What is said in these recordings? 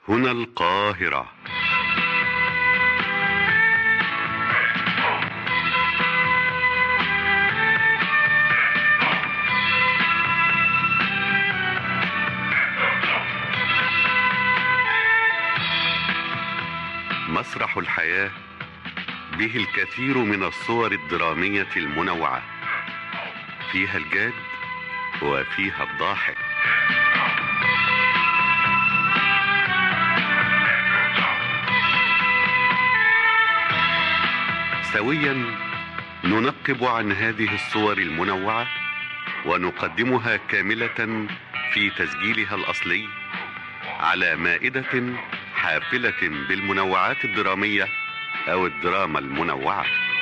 هنا القاهرة مسرح الحياة به الكثير من الصور الدرامية المنوعة فيها الجاد وفيها الضاحك سويا ننقب عن هذه الصور المنوعة ونقدمها كاملة في تسجيلها الأصلي على مائدة حافلة بالمنوعات الدرامية أو الدراما المنوعة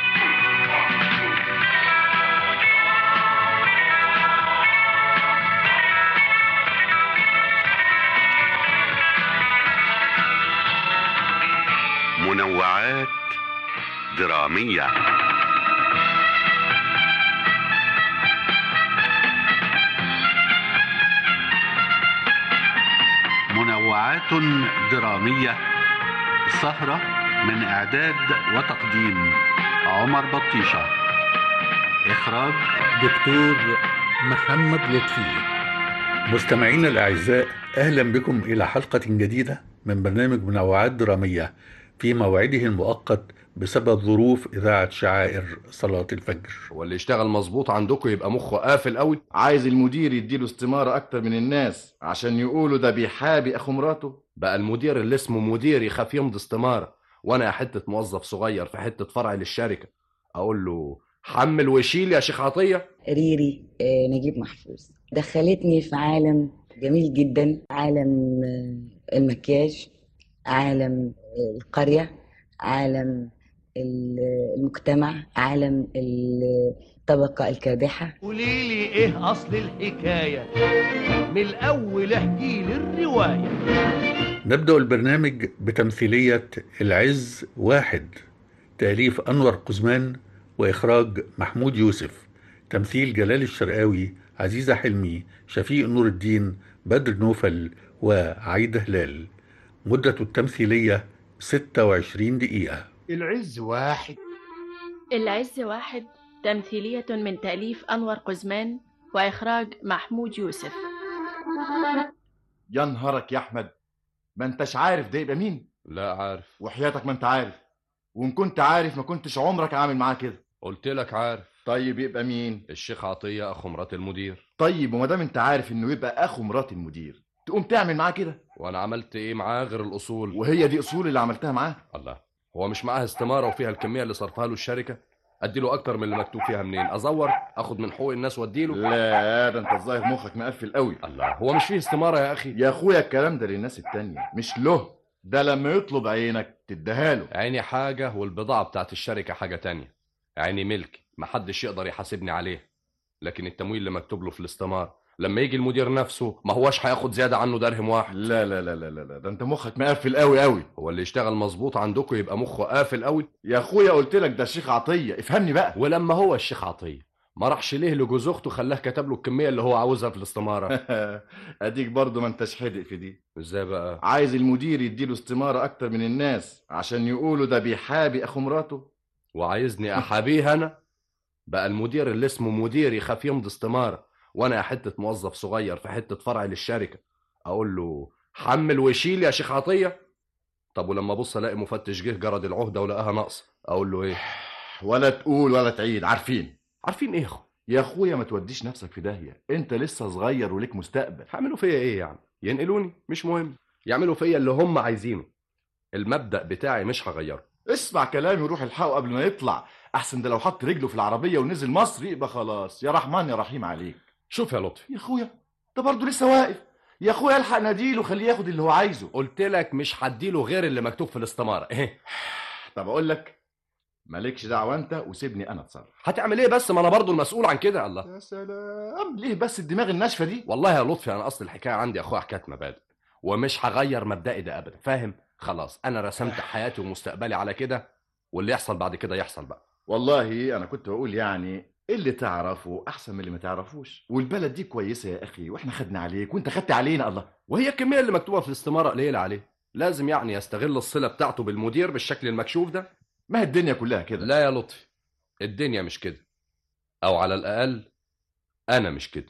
منوعات درامية منوعات درامية سهرة من إعداد وتقديم عمر بطيشة إخراج دكتور محمد لطفي مستمعينا الأعزاء أهلا بكم إلى حلقة جديدة من برنامج منوعات درامية في موعده المؤقت بسبب ظروف إذاعة شعائر صلاة الفجر واللي يشتغل مظبوط عندكم يبقى مخه قافل قوي عايز المدير يديله استمارة أكتر من الناس عشان يقولوا ده بيحابي أخو مراته بقى المدير اللي اسمه مدير يخاف يمضي استمارة وانا يا حتة موظف صغير في حتة فرع للشركة اقول له حمل وشيل يا شيخ عطية ريري آه، نجيب محفوظ دخلتني في عالم جميل جدا عالم آه، المكياج عالم آه، القرية عالم ال- المجتمع عالم الطبقة الكادحة قولي لي ايه اصل الحكايه من الاول احكي لي الروايه نبدأ البرنامج بتمثيلية العز واحد تأليف أنور قزمان وإخراج محمود يوسف تمثيل جلال الشرقاوي عزيزة حلمي شفيق نور الدين بدر نوفل وعايدة هلال مدة التمثيلية 26 دقيقة العز واحد العز واحد تمثيلية من تأليف أنور قزمان وإخراج محمود يوسف يا نهارك يا أحمد ما أنتش عارف ده يبقى مين لا عارف وحياتك ما أنت عارف وإن كنت عارف ما كنتش عمرك عامل معاه كده قلت لك عارف طيب يبقى مين الشيخ عطية اخو مرات المدير طيب وما دام أنت عارف إنه يبقى أخو مرات المدير تقوم تعمل معاه كده وانا عملت ايه معاه غير الاصول وهي دي أصول اللي عملتها معاه الله هو مش معاه استمارة وفيها الكمية اللي صرفها له الشركة ادي له اكتر من اللي مكتوب فيها منين ازور اخد من حقوق الناس واديله لا ده أنت الظاهر مخك مقفل قوي الله هو مش فيه استمارة يا اخي يا أخويا الكلام ده للناس التانية مش له ده لما يطلب عينك تديها له عيني حاجة والبضاعة بتاعت الشركة حاجة تانية عيني ملكي محدش يقدر يحاسبني عليه لكن التمويل اللي مكتوب له في الاستمارة لما يجي المدير نفسه ما هوش هياخد زيادة عنه درهم واحد لا لا لا لا لا لا، ده أنت مخك مقفل قوي قوي هو اللي يشتغل مظبوط عندكم يبقى مخه قافل قوي يا أخويا قلت لك ده الشيخ عطية افهمني بقى ولما هو الشيخ عطية ما راحش ليه لجوز اخته خلاه كتب له الكمية اللي هو عاوزها في الاستمارة اديك برضه ما انتش حدق في دي ازاي بقى عايز المدير يديله استمارة اكتر من الناس عشان يقولوا ده بيحابي اخو مراته وعايزني احابيه انا بقى المدير اللي اسمه مدير يخاف يمضي استمارة وانا يا حتة موظف صغير في حتة فرع للشركة اقول له حمل وشيل يا شيخ عطية طب ولما ابص الاقي مفتش جه جرد العهدة ولقاها ناقصة اقول له ايه ولا تقول ولا تعيد عارفين عارفين ايه يا اخو يا اخويا ما توديش نفسك في داهية انت لسه صغير وليك مستقبل هيعملوا فيا ايه يعني ينقلوني مش مهم يعملوا فيا اللي هم عايزينه المبدأ بتاعي مش هغيره اسمع كلامي وروح الحقه قبل ما يطلع احسن ده لو حط رجله في العربية ونزل مصر يبقى خلاص يا رحمن يا رحيم عليك شوف يا لطفي يا اخويا ده برضه لسه واقف يا اخويا الحق ناديله خليه ياخد اللي هو عايزه قلت لك مش هديله غير اللي مكتوب في الاستمارة ايه طب اقول لك مالكش دعوه انت وسيبني انا اتصرف هتعمل ايه بس ما انا برضو المسؤول عن كده الله يا سلام ليه بس الدماغ الناشفه دي والله يا لطفي انا اصل الحكايه عندي يا اخويا حكايه مبادئ ومش هغير مبدئي ده ابدا فاهم خلاص انا رسمت حياتي ومستقبلي على كده واللي يحصل بعد كده يحصل بقى والله انا كنت بقول يعني اللي تعرفه احسن من اللي ما تعرفوش والبلد دي كويسه يا اخي واحنا خدنا عليك وانت خدت علينا الله وهي الكميه اللي مكتوبه في الاستماره قليله عليه لازم يعني يستغل الصلة بتاعته بالمدير بالشكل المكشوف ده ما هي الدنيا كلها كده لا يا لطفي الدنيا مش كده او على الاقل انا مش كده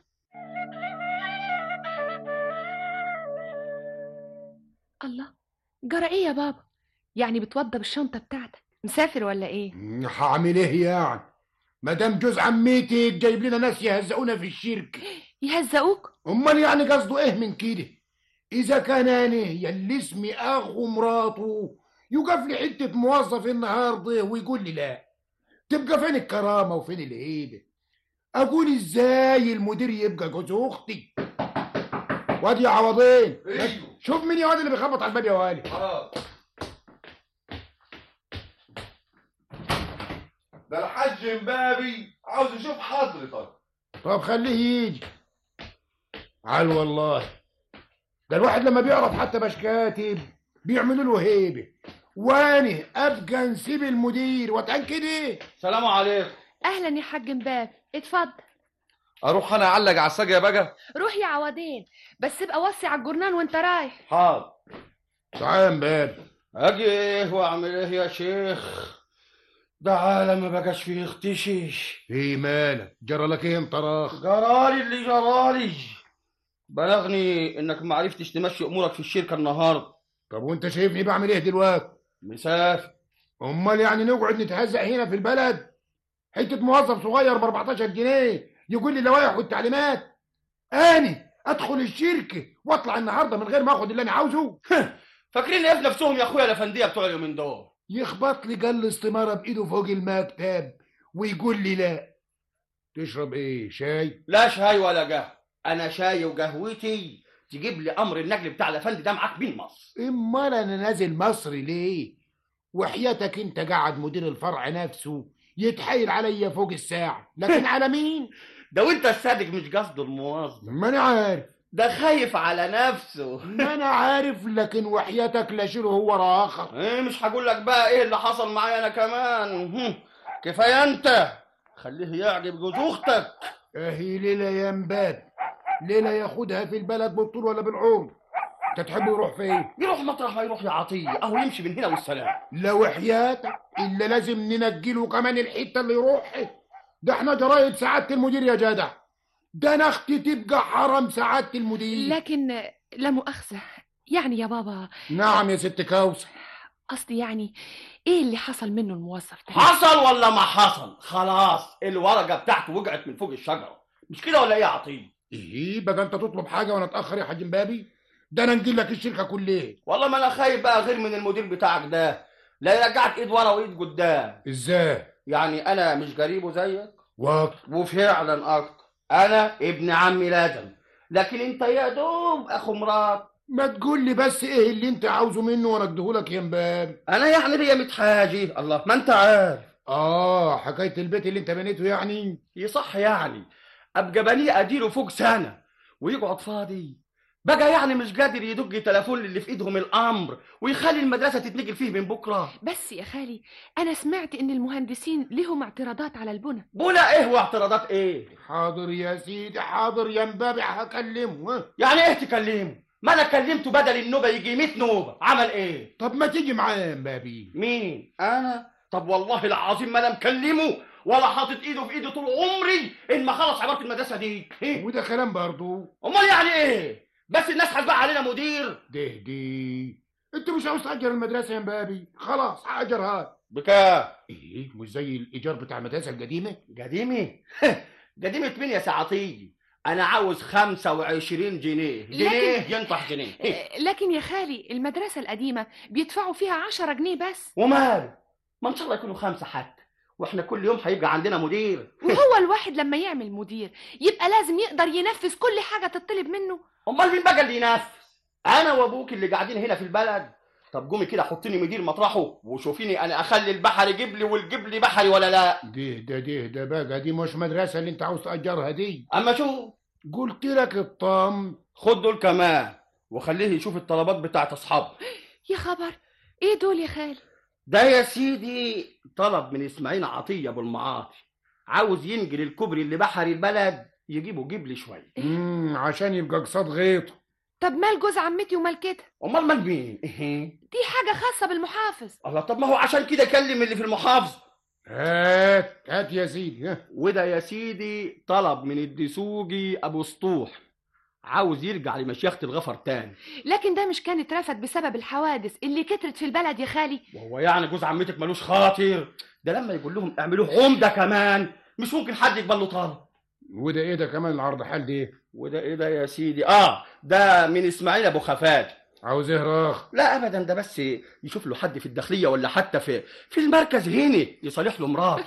الله جرى ايه يا بابا يعني بتوضب الشنطة بتاعتك مسافر ولا ايه هعمل ايه يعني مدام جوز عمتك جايب لنا ناس يهزقونا في الشركة يهزقوك امال يعني قصده ايه من كده اذا كان انا يلي اسمي اخو مراته يقف لي حته موظف النهارده ويقول لي لا تبقى فين الكرامه وفين الهيبه اقول ازاي المدير يبقى جوز اختي وادي يا عوضين شوف مين يا واد اللي بيخبط على الباب يا والي ده الحاج امبابي عاوز يشوف حضرتك طب خليه يجي عال والله ده الواحد لما بيعرف حتى باش كاتب بيعملوا له هيبه واني ابقى نسيب المدير واتاكد ايه سلام عليكم اهلا يا حاج مباب اتفضل اروح انا اعلق على السجا بقى روح يا عوضين بس ابقى وصي على الجرنان وانت رايح حاضر تعال باب اجي ايه واعمل ايه يا شيخ ده عالم ما بقاش فيه اختشيش ايه مالك جرى لك ايه انطراخ جرالي اللي جرالي بلغني انك ما عرفتش تمشي امورك في الشركه النهارده طب وانت شايفني بعمل ايه دلوقتي مسافر امال يعني نقعد نتهزق هنا في البلد حته موظف صغير ب 14 جنيه يقول لي اللوائح والتعليمات اني ادخل الشركه واطلع النهارده من غير ما اخد اللي انا عاوزه فاكرين ايه في نفسهم يا اخويا الافنديه بتوع اليومين دول يخبط لي قل استماره بايده فوق المكتب ويقول لي لا تشرب ايه شاي لا شاي ولا قهوه انا شاي وقهوتي تجيب لي امر النجل بتاع الافندي ده معاك بين مصر امال انا نازل مصر ليه وحياتك انت قاعد مدير الفرع نفسه يتحايل عليا فوق الساعه لكن على مين ده وانت الصادق مش قصده الموظف ما انا عارف ده خايف على نفسه ما انا عارف لكن وحياتك لا شيله هو ورا اخر ايه مش هقول لك بقى ايه اللي حصل معايا انا كمان هم، كفايه انت خليه يعجب جوز اختك اهي ليله يا مباد ليله ياخدها في البلد بالطول ولا بالعرض انت تحب يروح فين يروح مطرح ما يروح يا عطيه اهو يمشي من هنا والسلام لو حياتك الا لازم ننجله كمان الحته اللي يروح ده احنا جرايد سعاده المدير يا جدع ده انا اختي تبقى حرم سعاده المدير لكن لا مؤاخذة يعني يا بابا نعم يا ست كوثر قصدي يعني ايه اللي حصل منه الموظف ده حصل ولا ما حصل خلاص الورقه بتاعته وقعت من فوق الشجره مش كده ولا ايه يا عطيه ايه بقى انت تطلب حاجه وانا اتاخر يا حاج مبابي ده انا نجيب لك الشركه كلها والله ما انا خايف بقى غير من المدير بتاعك ده لا يرجعك ايد ورا وايد قدام ازاي يعني انا مش قريبه زيك وقت وفعلا اكتر انا ابن عمي لازم لكن انت يا دوب اخو مرات ما تقول لي بس ايه اللي انت عاوزه منه وانا اديهولك يا مبابي انا يعني ليا متحاجي الله ما انت عارف اه حكايه البيت اللي انت بنيته يعني يصح يعني ابقى بنيه اديله فوق سنه ويقعد فاضي بقى يعني مش قادر يدق تليفون اللي في ايدهم الامر ويخلي المدرسه تتنقل فيه من بكره بس يا خالي انا سمعت ان المهندسين لهم اعتراضات على البنى بنا ايه واعتراضات ايه حاضر يا سيدي حاضر يا مبابي هكلمه ها. يعني ايه تكلمه ما انا كلمته بدل النوبه يجي 100 نوبه عمل ايه طب ما تيجي معايا يا مبابي مين انا طب والله العظيم ما انا مكلمه ولا حاطط ايده في ايدي طول عمري ان ما خلص عباره المدرسه دي إيه؟ وده كلام برضه امال يعني ايه بس الناس هتبقى علينا مدير ده دي انت مش عاوز تأجر المدرسه يا مبابي خلاص هأجرها بكام ايه مش زي الايجار بتاع المدرسه القديمه قديمه قديمه مين يا سعطيه انا عاوز 25 جنيه جنيه لكن- ينطح جنيه آه، لكن يا خالي المدرسة القديمة بيدفعوا فيها عشرة جنيه بس وماله ما ان شاء الله يكونوا خمسه حتى واحنا كل يوم هيبقى عندنا مدير وهو الواحد لما يعمل مدير يبقى لازم يقدر ينفذ كل حاجة تطلب منه امال مين بقى اللي ينفذ انا وابوك اللي قاعدين هنا في البلد طب قومي كده حطيني مدير مطرحه وشوفيني انا اخلي البحر يجيب لي والجيب لي بحري ولا لا ده ده ده ده بقى دي مش مدرسه اللي انت عاوز تأجرها دي اما شوف قلت لك الطم خد دول كمان وخليه يشوف الطلبات بتاعت اصحابه يا خبر ايه دول يا خالي ده يا سيدي طلب من اسماعيل عطيه ابو المعاطي عاوز ينقل الكوبري اللي بحر البلد يجيبه جيب لي شويه امم عشان يبقى قصاد غيطه طب مال جوز عمتي ومال كده امال مال مين إيه. دي حاجه خاصه بالمحافظ الله طب ما هو عشان كده كلم اللي في المحافظ هات هات يا سيدي ها وده يا سيدي طلب من الدسوقي ابو سطوح عاوز يرجع لمشيخة الغفر تاني لكن ده مش كان اترفد بسبب الحوادث اللي كترت في البلد يا خالي وهو يعني جوز عمتك ملوش خاطر ده لما يقول لهم اعملوه عمده كمان مش ممكن حد يقبل له طلب وده ايه ده كمان العرض حال دي وده ايه ده يا سيدي اه ده من اسماعيل ابو خفاج عاوز ايه راخ لا ابدا ده بس يشوف له حد في الداخليه ولا حتى في في المركز هنا يصالح له مراته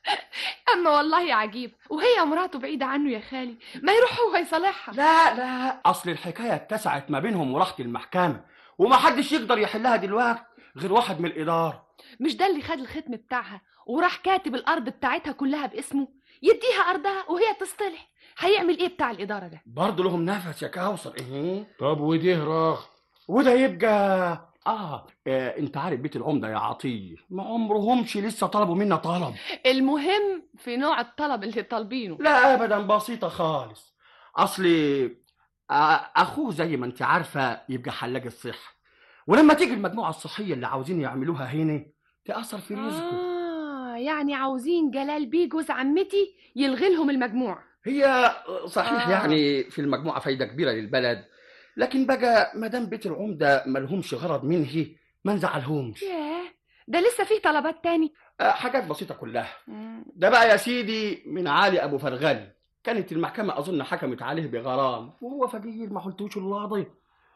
اما والله عجيب وهي مراته بعيده عنه يا خالي ما يروح هو يصالحها لا لا اصل الحكايه اتسعت ما بينهم وراحت المحكمه ومحدش يقدر يحلها دلوقتي غير واحد من الاداره مش ده اللي خد الختم بتاعها وراح كاتب الارض بتاعتها كلها باسمه يديها ارضها وهي تصطلح هيعمل ايه بتاع الاداره ده برضه لهم نفس يا كوثر ايه طب وديه راخ وده يبقى آه. اه انت عارف بيت العمده يا عطيه ما عمرهمش لسه طلبوا منا طلب المهم في نوع الطلب اللي طالبينه لا ابدا بسيطه خالص اصلي آه، اخوه زي ما انت عارفه يبقى حلاق الصحه ولما تيجي المجموعه الصحيه اللي عاوزين يعملوها هنا تاثر في رزقه اه يعني عاوزين جلال بيه جوز عمتي يلغي لهم المجموع هي صحيح آه. يعني في المجموعه فايده كبيره للبلد لكن بقى ما دام بيت العمده ملهمش غرض منه ما نزعلهمش ياه ده لسه فيه طلبات تاني آه، حاجات بسيطه كلها ده بقى يا سيدي من علي ابو فرغلي كانت المحكمة أظن حكمت عليه بغرام وهو فقير ما حلتوش اللاضي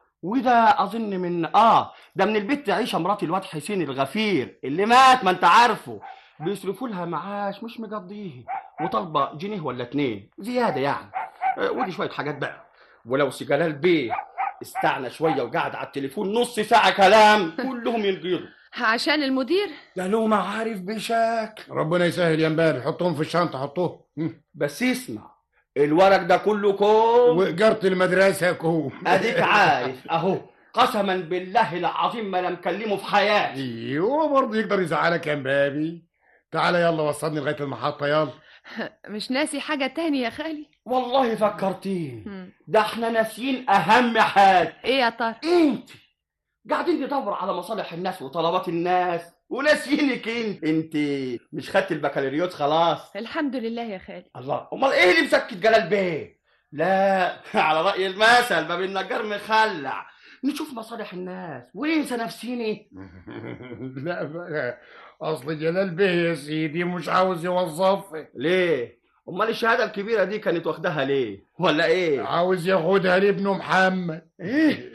وده أظن من آه ده من البت عيشة مرات الواد حسين الغفير اللي مات ما أنت عارفه بيصرفوا لها معاش مش مقضيه وطالبة جنيه ولا اتنين زيادة يعني آه، ودي شوية حاجات بقى ولو سي جلال بيه استعنى شوية وقعد على التليفون نص ساعة كلام كلهم ينقضوا عشان المدير ده له معارف بشكل ربنا يسهل يا مبارك حطهم في الشنطه حطوهم بس اسمع الورق ده كله كوم وإجارة المدرسة كوم اديك عارف اهو قسما بالله العظيم ما انا مكلمه في حياتي ايوه برضه يقدر يزعلك يا مبابي تعالى يلا وصلني لغايه المحطه يلا مش ناسي حاجة تاني يا خالي والله فكرتيني ده احنا ناسيين اهم حاجه ايه يا ترى انت قاعدين ندور على مصالح الناس وطلبات الناس وناسيينك انت انت مش خدت البكالوريوس خلاص الحمد لله يا خالي الله امال ايه اللي مسكت جلال بيه لا على راي المثل باب النجار مخلع نشوف مصالح الناس وننسى نفسيني لا بقى اصل جلال بيه يا سيدي مش عاوز يوظفك ليه امال الشهاده الكبيره دي كانت واخداها ليه ولا ايه عاوز ياخدها لابنه محمد ايه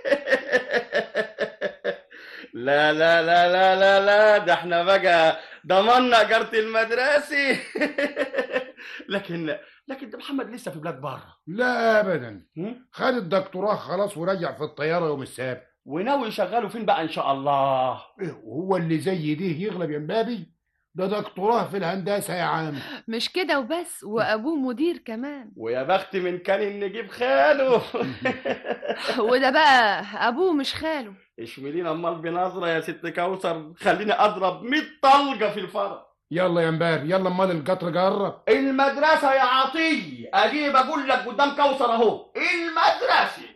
لا لا لا لا لا لا ده احنا بقى ضمننا اجاره المدرسه لكن لكن ده محمد لسه في بلاد بره لا ابدا خد الدكتوراه خلاص ورجع في الطياره يوم السبت وناوي يشغله فين بقى ان شاء الله إيه، هو اللي زي دي يغلب يا مبابي ده دكتوراه في الهندسه يا عم مش كده وبس وابوه مدير كمان ويا بخت من كان نجيب خاله وده بقى ابوه مش خاله اشملينا امال بنظره يا ست كوثر خليني اضرب 100 طلقه في الفرق يلا يا مبابي يلا امال القطر جرب المدرسه يا عطيه اجي بقول لك قدام كوثر اهو المدرسه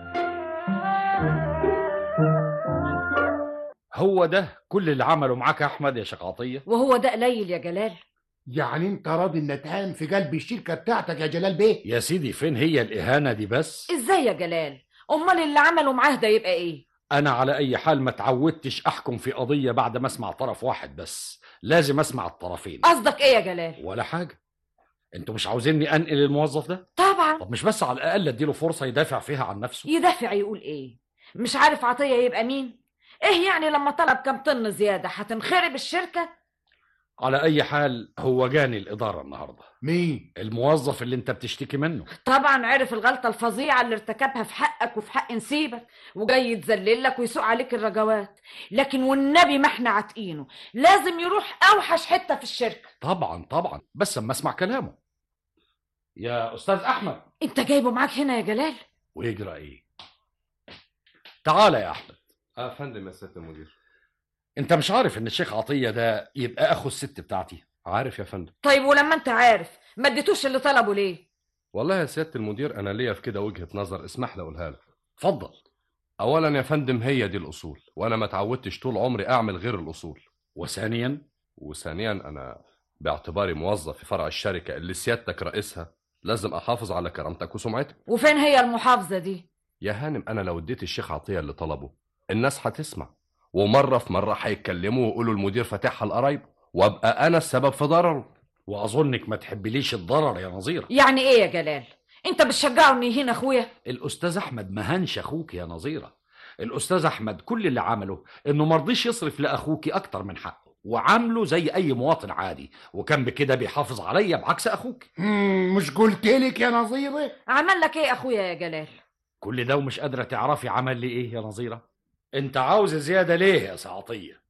هو ده كل اللي عمله معاك يا احمد يا شيخ عطيه وهو ده قليل يا جلال يعني انت راضي النتهان في قلب الشركه بتاعتك يا جلال بيه يا سيدي فين هي الاهانه دي بس ازاي يا جلال امال اللي عمله معاه ده يبقى ايه انا على اي حال ما تعودتش احكم في قضيه بعد ما اسمع طرف واحد بس لازم اسمع الطرفين قصدك ايه يا جلال ولا حاجه انتوا مش عاوزيني انقل الموظف ده طبعا طب مش بس على الاقل اديله فرصه يدافع فيها عن نفسه يدافع يقول ايه مش عارف عطيه يبقى مين ايه يعني لما طلب كام طن زياده هتنخرب الشركه على اي حال هو جاني الاداره النهارده مين الموظف اللي انت بتشتكي منه طبعا عرف الغلطه الفظيعه اللي ارتكبها في حقك وفي حق نسيبك وجاي يتذللك ويسوق عليك الرجوات لكن والنبي ما احنا عاتقينه لازم يروح اوحش حته في الشركه طبعا طبعا بس اما اسمع كلامه يا استاذ احمد انت جايبه معاك هنا يا جلال ويجرى ايه تعالى يا احمد اه فندم يا سياده المدير انت مش عارف ان الشيخ عطيه ده يبقى اخو الست بتاعتي عارف يا فندم طيب ولما انت عارف ما اديتوش اللي طلبه ليه والله يا سياده المدير انا ليا في كده وجهه نظر اسمح لي اقولها لك اتفضل اولا يا فندم هي دي الاصول وانا ما اتعودتش طول عمري اعمل غير الاصول وثانيا وثانيا انا باعتباري موظف في فرع الشركه اللي سيادتك رئيسها لازم احافظ على كرامتك وسمعتك وفين هي المحافظة دي يا هانم انا لو اديت الشيخ عطيه اللي طلبه الناس هتسمع ومره في مره هيتكلموا ويقولوا المدير فاتحها القرايب وابقى انا السبب في ضرره واظنك ما تحبليش الضرر يا نظيره يعني ايه يا جلال انت بتشجعه انه يهين اخويا الاستاذ احمد ما هنش اخوك يا نظيره الاستاذ احمد كل اللي عمله انه مرضيش يصرف لاخوك اكتر من حقه وعامله زي اي مواطن عادي وكان بكده بيحافظ عليا بعكس اخوك مم، مش قلت لك يا نظيرة عمل لك ايه اخويا يا جلال كل ده ومش قادره تعرفي عمل لي ايه يا نظيره انت عاوز زياده ليه يا سعطيه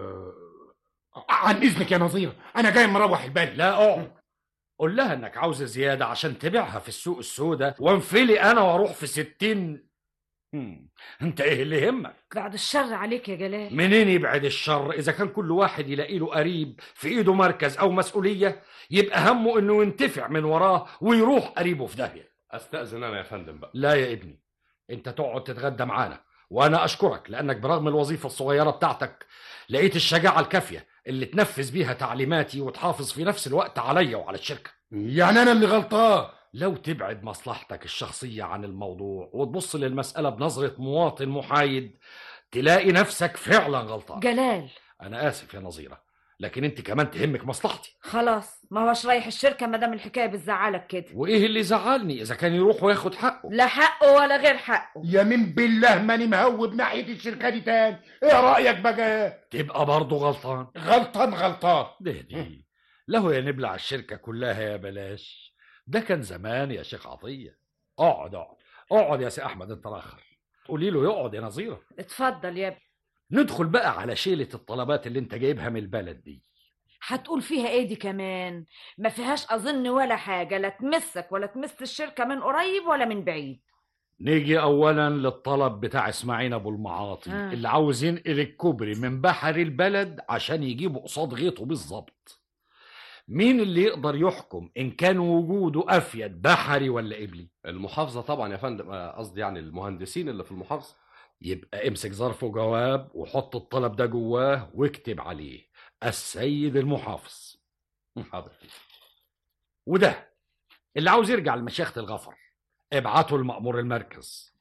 عن اذنك يا نظيرة انا جاي مروح البلد لا اقعد قول لها انك عاوز زياده عشان تبيعها في السوق السوداء وانفلي انا واروح في ستين هم، انت ايه اللي يهمك بعد الشر عليك يا جلال منين يبعد الشر اذا كان كل واحد يلاقي له قريب في ايده مركز او مسؤوليه يبقى همه انه ينتفع من وراه ويروح قريبه في داهيه استاذن انا يا فندم بقى لا يا ابني انت تقعد تتغدى معانا وانا اشكرك لانك برغم الوظيفه الصغيره بتاعتك لقيت الشجاعه الكافيه اللي تنفذ بيها تعليماتي وتحافظ في نفس الوقت عليا وعلى الشركه يعني انا اللي غلطان لو تبعد مصلحتك الشخصيه عن الموضوع وتبص للمساله بنظره مواطن محايد تلاقي نفسك فعلا غلطان جلال انا اسف يا نظيره لكن انت كمان تهمك مصلحتي خلاص ما هوش رايح الشركة ما دام الحكاية بتزعلك كده وايه اللي زعلني اذا كان يروح وياخد حقه لا حقه ولا غير حقه يمين بالله ماني مهوب ناحية الشركة دي تاني ايه رأيك بقى تبقى برضه غلطان غلطان غلطان ده دي له يا نبلع الشركة كلها يا بلاش ده كان زمان يا شيخ عطية اقعد اقعد اقعد يا سي أحمد انت الآخر قولي له يقعد يا نظيرة اتفضل يا ابني ندخل بقى على شيلة الطلبات اللي انت جايبها من البلد دي هتقول فيها ايه دي كمان ما فيهاش اظن ولا حاجة لا تمسك ولا تمس الشركة من قريب ولا من بعيد نيجي أولا للطلب بتاع إسماعيل أبو المعاطي آه. اللي عاوز ينقل الكوبري من بحر البلد عشان يجيبه قصاد غيطه بالظبط مين اللي يقدر يحكم إن كان وجوده أفيد بحري ولا قبلي المحافظه طبعا يا فندم آه، قصدي يعني المهندسين اللي في المحافظه يبقى امسك ظرف وجواب وحط الطلب ده جواه واكتب عليه السيد المحافظ حاضر وده اللي عاوز يرجع لمشيخة الغفر ابعته لمأمور المركز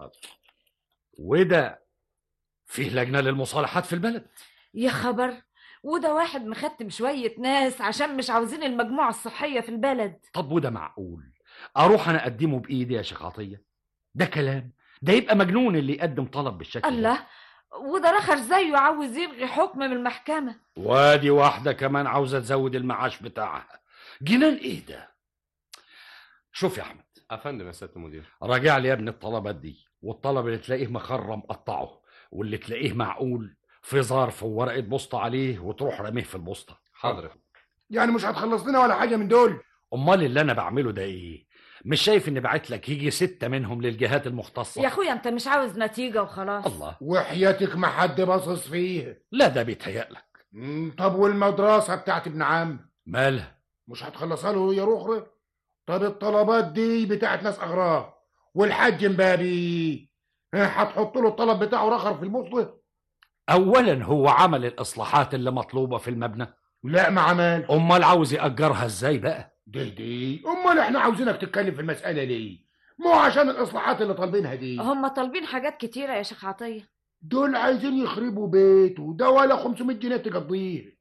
وده فيه لجنة للمصالحات في البلد يا خبر وده واحد مختم شوية ناس عشان مش عاوزين المجموعة الصحية في البلد طب وده معقول اروح انا اقدمه بايدي يا شيخ عطيه ده كلام ده يبقى مجنون اللي يقدم طلب بالشكل ده الله وده رخر زيه عاوز يلغي حكم من المحكمة وادي واحده كمان عاوزه تزود المعاش بتاعها جنان ايه ده شوف يا احمد افندم يا سياده المدير راجع لي يا ابني الطلبات دي والطلب اللي تلاقيه مخرم قطعه واللي تلاقيه معقول في ظرف وورقه بوسطه عليه وتروح رميه في البوسطه حاضر يعني مش هتخلص لنا ولا حاجة من دول امال اللي انا بعمله ده ايه مش شايف اني بعت لك يجي ستة منهم للجهات المختصة يا اخويا انت مش عاوز نتيجة وخلاص الله وحياتك ما حد باصص فيه لا ده بيتهيألك مم، طب والمدرسة بتاعت ابن عم مالها مش هتخلصها له يا رخرة طب الطلبات دي بتاعت ناس اغراب والحاج مبابي ها، هتحط له الطلب بتاعه رخر في البوصلة اولا هو عمل الاصلاحات اللي مطلوبة في المبنى لا ما عمل امال عاوز يأجرها ازاي بقى دي دي امال احنا عاوزينك تتكلم في المسألة ليه مو عشان الاصلاحات اللي طالبينها دي هم طالبين حاجات كتيرة يا شيخ عطية دول عايزين يخربوا بيت وده ولا 500 جنيه تقضيه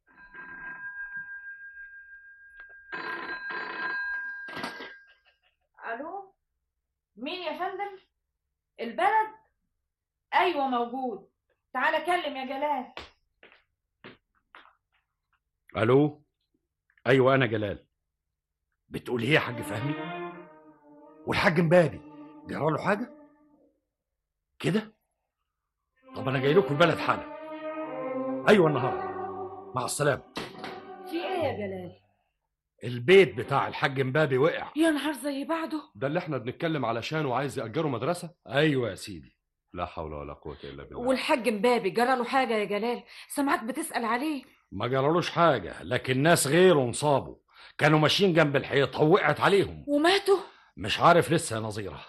الو مين يا فندم البلد ايوه موجود تعالى كلم يا جلال الو ايوه انا جلال بتقول ايه يا حاج فهمي والحاج مبابي جرى له حاجه كده طب انا جاي لكم البلد حالا ايوه النهارده مع السلامه في ايه يا جلال البيت بتاع الحاج مبابي وقع يا نهار زي بعضه ده اللي احنا بنتكلم علشان وعايز يأجروا مدرسة ايوه يا سيدي لا حول ولا قوة إلا بالله والحاج مبابي جرى له حاجة يا جلال سمعك بتسأل عليه ما جرالوش حاجه لكن ناس غيره انصابوا كانوا ماشيين جنب الحيطه ووقعت عليهم وماتوا مش عارف لسه يا نظيره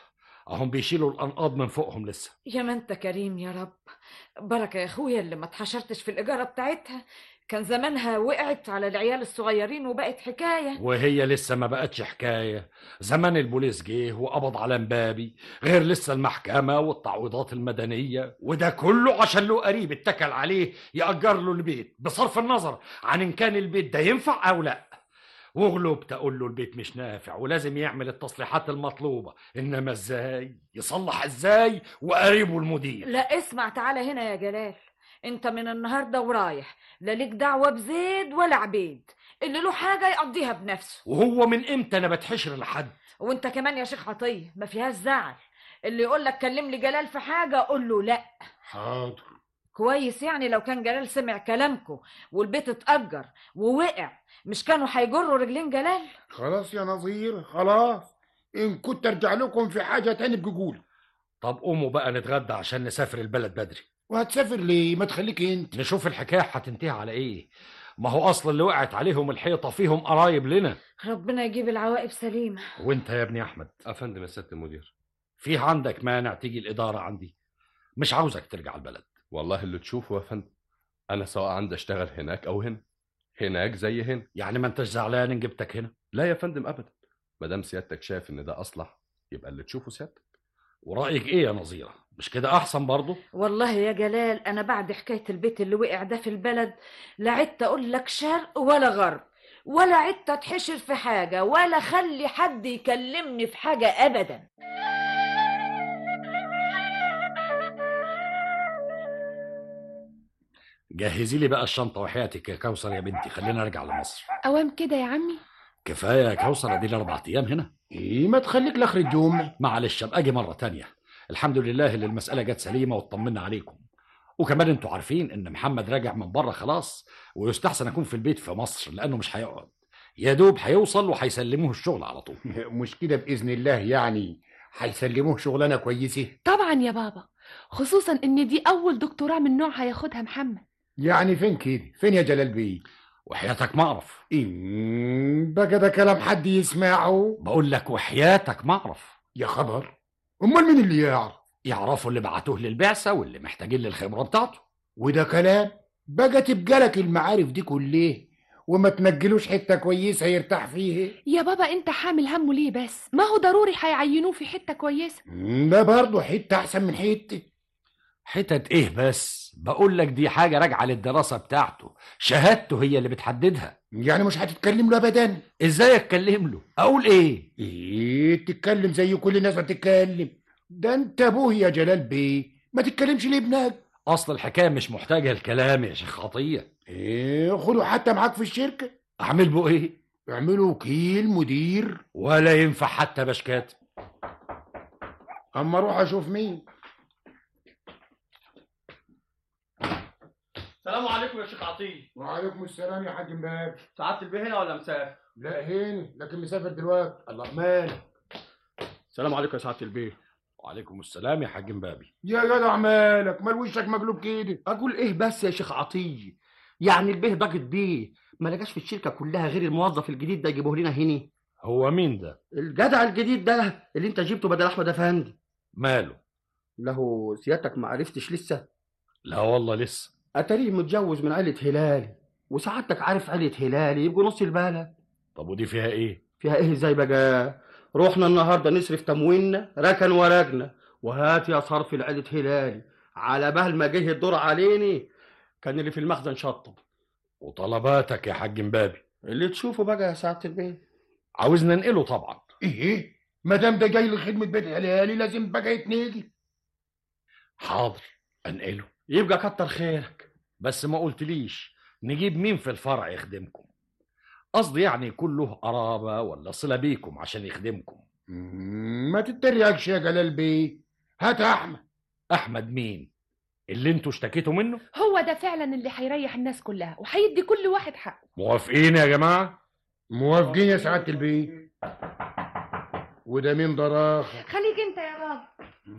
اهم بيشيلوا الانقاض من فوقهم لسه يا ما انت كريم يا رب بركة يا اخويا اللي ما اتحشرتش في الإجارة بتاعتها كان زمانها وقعت على العيال الصغيرين وبقت حكاية وهي لسه ما بقتش حكايه زمان البوليس جه وقبض على مبابي غير لسه المحكمه والتعويضات المدنيه وده كله عشان له قريب اتكل عليه ياجر له البيت بصرف النظر عن ان كان البيت ده ينفع او لا وغلوب تقول له البيت مش نافع ولازم يعمل التصليحات المطلوبه انما ازاي يصلح ازاي وقريبه المدير لا اسمع تعالى هنا يا جلال انت من النهاردة ورايح لا ليك دعوة بزيد ولا عبيد اللي له حاجة يقضيها بنفسه وهو من امتى انا بتحشر لحد وانت كمان يا شيخ عطية ما فيهاش زعل اللي يقول لك كلم لي جلال في حاجة قول له لا حاضر كويس يعني لو كان جلال سمع كلامكم والبيت اتأجر ووقع مش كانوا هيجروا رجلين جلال خلاص يا نظير خلاص ان كنت ارجع لكم في حاجه تاني بقول طب قوموا بقى نتغدى عشان نسافر البلد بدري وهتسافر ليه ما تخليك انت نشوف الحكايه هتنتهي على ايه ما هو اصل اللي وقعت عليهم الحيطه فيهم قرايب لنا ربنا يجيب العواقب سليمة وانت يا ابني احمد افندم يا سياده المدير فيه عندك مانع تيجي الاداره عندي مش عاوزك ترجع البلد والله اللي تشوفه يا فندم انا سواء عندي اشتغل هناك او هنا هناك زي هنا يعني ما انتش زعلان ان جبتك هنا لا يا فندم ابدا ما دام سيادتك شايف ان ده اصلح يبقى اللي تشوفه سيادتك ورايك ايه يا نظيره مش كده احسن برضه والله يا جلال انا بعد حكاية البيت اللي وقع ده في البلد لا عدت اقول لك شرق ولا غرب ولا عدت اتحشر في حاجة ولا خلي حد يكلمني في حاجة ابدا جهزي لي بقى الشنطه وحياتك يا كوثر يا بنتي خلينا ارجع لمصر اوام كده يا عمي كفايه يا كوثر ادي لي اربع ايام هنا ايه ما تخليك لاخر الجمله معلش ابقى اجي مره تانية الحمد لله اللي المساله جت سليمه واطمنا عليكم وكمان انتوا عارفين ان محمد راجع من بره خلاص ويستحسن اكون في البيت في مصر لانه مش هيقعد يا دوب هيوصل وهيسلموه الشغل على طول مش كده باذن الله يعني هيسلموه شغلانه كويسه طبعا يا بابا خصوصا ان دي اول دكتوراه من نوعها ياخدها محمد يعني فين كده فين يا جلال بيه وحياتك ما اعرف إن بقى ده كلام حد يسمعه بقول لك وحياتك ما اعرف يا خبر امال مين اللي يعرف يعرفوا اللي بعتوه للبعثه واللي محتاجين للخبره بتاعته وده كلام بقى تبقى لك المعارف دي كلها وما تنجلوش حته كويسه يرتاح فيها يا بابا انت حامل همه ليه بس ما هو ضروري هيعينوه في حتة كويسة ده برضه حته احسن من حته حتت ايه بس بقول لك دي حاجه راجعه للدراسه بتاعته شهادته هي اللي بتحددها يعني مش هتتكلم له ابدا ازاي اتكلم له اقول ايه ايه تتكلم زي كل الناس ما تتكلم ده انت ابوه يا جلال بيه ما تتكلمش لابنك اصل الحكايه مش محتاجه الكلام يا شيخ عطيه ايه خده حتى معاك في الشركه اعمل بو ايه اعمله وكيل مدير ولا ينفع حتى بشكات اما اروح اشوف مين السلام عليكم يا شيخ عطيه وعليكم السلام يا حاج مباب سعادة البيه هنا ولا مسافر؟ لا هنا لكن مسافر دلوقتي الله مالك السلام عليكم يا سعادة البيه وعليكم السلام يا حاج مبابي يا جدع مالك مال وشك مقلوب كده اقول ايه بس يا شيخ عطيه يعني البيه ضاقت بيه ما لقاش في الشركه كلها غير الموظف الجديد ده يجيبوه لنا هنا هو مين ده الجدع الجديد ده اللي انت جبته بدل احمد افندي ماله له سيادتك ما عرفتش لسه لا والله لسه اتاريه متجوز من عيله هلالي وسعادتك عارف عيله هلالي يبقوا نص البلد طب ودي فيها ايه فيها ايه ازاي بقى رحنا النهارده نصرف تمويننا ركن ورجنا وهات يا صرف العيله هلالي على بال ما جه الدور عليني كان اللي في المخزن شطب وطلباتك يا حاج مبابي اللي تشوفه بقى يا سعاده البيه عاوز ننقله طبعا ايه ما دام ده جاي لخدمه بيت الهلالي لازم بقى يتنقل حاضر انقله يبقى كتر خيرك بس ما قلتليش نجيب مين في الفرع يخدمكم قصدي يعني يكون له قرابة ولا صلة بيكم عشان يخدمكم مم، ما تتريقش يا جلال بيه هات احمد أحمد مين اللي انتوا اشتكيتوا منه هو ده فعلا اللي هيريح الناس كلها وهيدي كل واحد حقه موافقين يا جماعة موافقين يا سعاده البيه وده مين ضراخه خليك انت يا بابا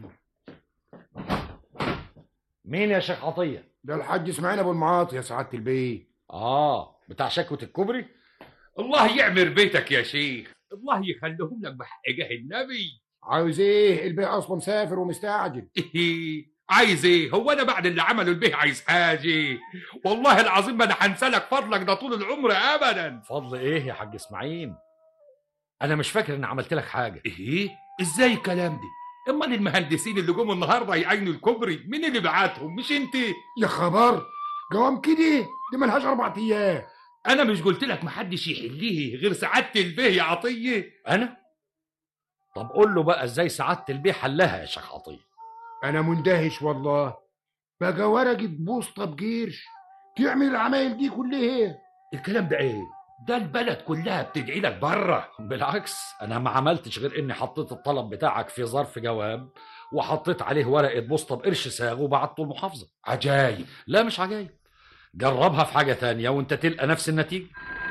مين يا شيخ عطية ده الحاج اسماعيل ابو المعاطي يا سعاده البيه اه بتاع شكوة الكوبري الله يعمر بيتك يا شيخ الله يخليهم لك بحق جاه النبي عاوز ايه البيه اصلا مسافر ومستعجل عايز ايه هو انا بعد اللي عمله البيه عايز حاجه والله العظيم ما انا هنسالك فضلك ده طول العمر ابدا فضل ايه يا حاج اسماعيل انا مش فاكر اني عملت لك حاجه ايه ازاي الكلام ده امال المهندسين اللي جم النهارده يعينوا الكوبري مين اللي بعتهم مش انت يا خبر جوام كده دي ملهاش اربع ايام انا مش قلت لك محدش يحليه غير سعاده البيه يا عطيه انا طب قول له بقى ازاي سعاده البيه حلها يا شيخ عطيه انا مندهش والله بقى ورقه بوسطه بقرش تعمل العمايل دي كلها الكلام ده ايه ده البلد كلها بتدعي لك بره بالعكس انا ما عملتش غير اني حطيت الطلب بتاعك في ظرف جواب وحطيت عليه ورقه بوسطه بقرش ساغ وبعته المحافظه عجايب لا مش عجايب جربها في حاجه تانية وانت تلقى نفس النتيجه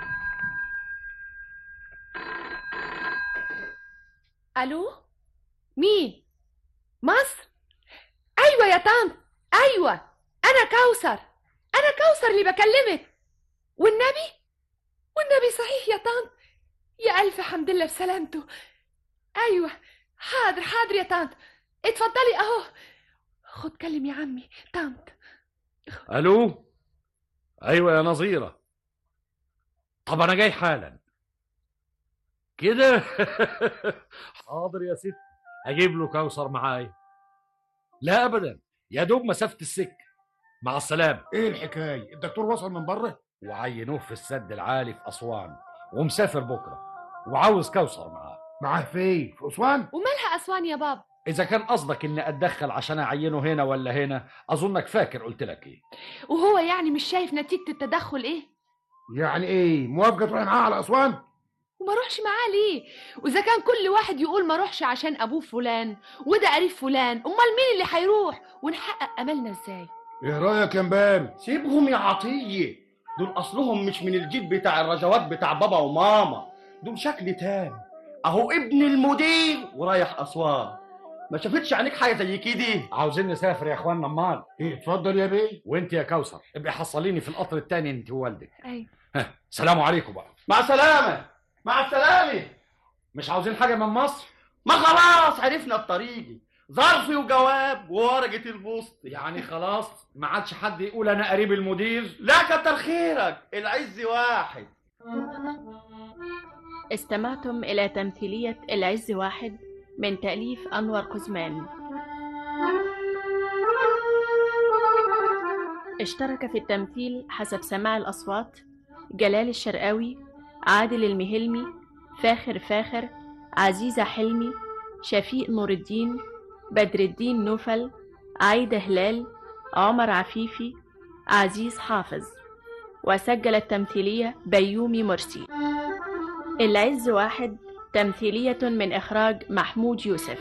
الو مين مصر ايوه يا طنط ايوه انا كوثر انا كوثر اللي بكلمك والنبي والنبي صحيح يا طنط يا الف حمد لله بسلامته ايوه حاضر حاضر يا طنط اتفضلي اهو خد كلم يا عمي طنط الو ايوه يا نظيره طب انا جاي حالا كده حاضر يا ست اجيب له كوثر معايا لا ابدا يا دوب مسافه السكه مع السلامه ايه الحكايه الدكتور وصل من بره وعينوه في السد العالي في اسوان ومسافر بكره وعاوز كوثر معاه معاه فين في اسوان ومالها اسوان يا بابا اذا كان قصدك اني اتدخل عشان اعينه هنا ولا هنا اظنك فاكر قلت لك ايه وهو يعني مش شايف نتيجه التدخل ايه يعني ايه موافقه تروح معاه على اسوان وما اروحش معاه ليه واذا كان كل واحد يقول ما اروحش عشان ابوه فلان وده قريب فلان امال مين اللي هيروح ونحقق املنا ازاي ايه رايك يا مباري سيبهم يا عطيه دول اصلهم مش من الجيل بتاع الرجوات بتاع بابا وماما دول شكل تاني اهو ابن المدير ورايح اسوان ما شافتش عليك حاجه زي كده عاوزين نسافر يا اخوانا امال ايه اتفضل يا بيه وانت يا كوثر ابقي حصليني في القطر التاني انت ووالدك ايوه ها سلام عليكم بقى مع السلامه مع السلامه مش عاوزين حاجه من مصر ما خلاص عرفنا الطريق ظرفي وجواب وورقه البوسط يعني خلاص ما عادش حد يقول انا قريب المدير لا كتر خيرك العز واحد استمعتم إلى تمثيلية العز واحد من تأليف أنور قزمان اشترك في التمثيل حسب سماع الأصوات جلال الشرقاوي عادل المهلمي فاخر فاخر عزيزة حلمي شفيق نور الدين بدر الدين نوفل عايدة هلال عمر عفيفي عزيز حافظ وسجل التمثيلية بيومي مرسي العز واحد تمثيلية من إخراج محمود يوسف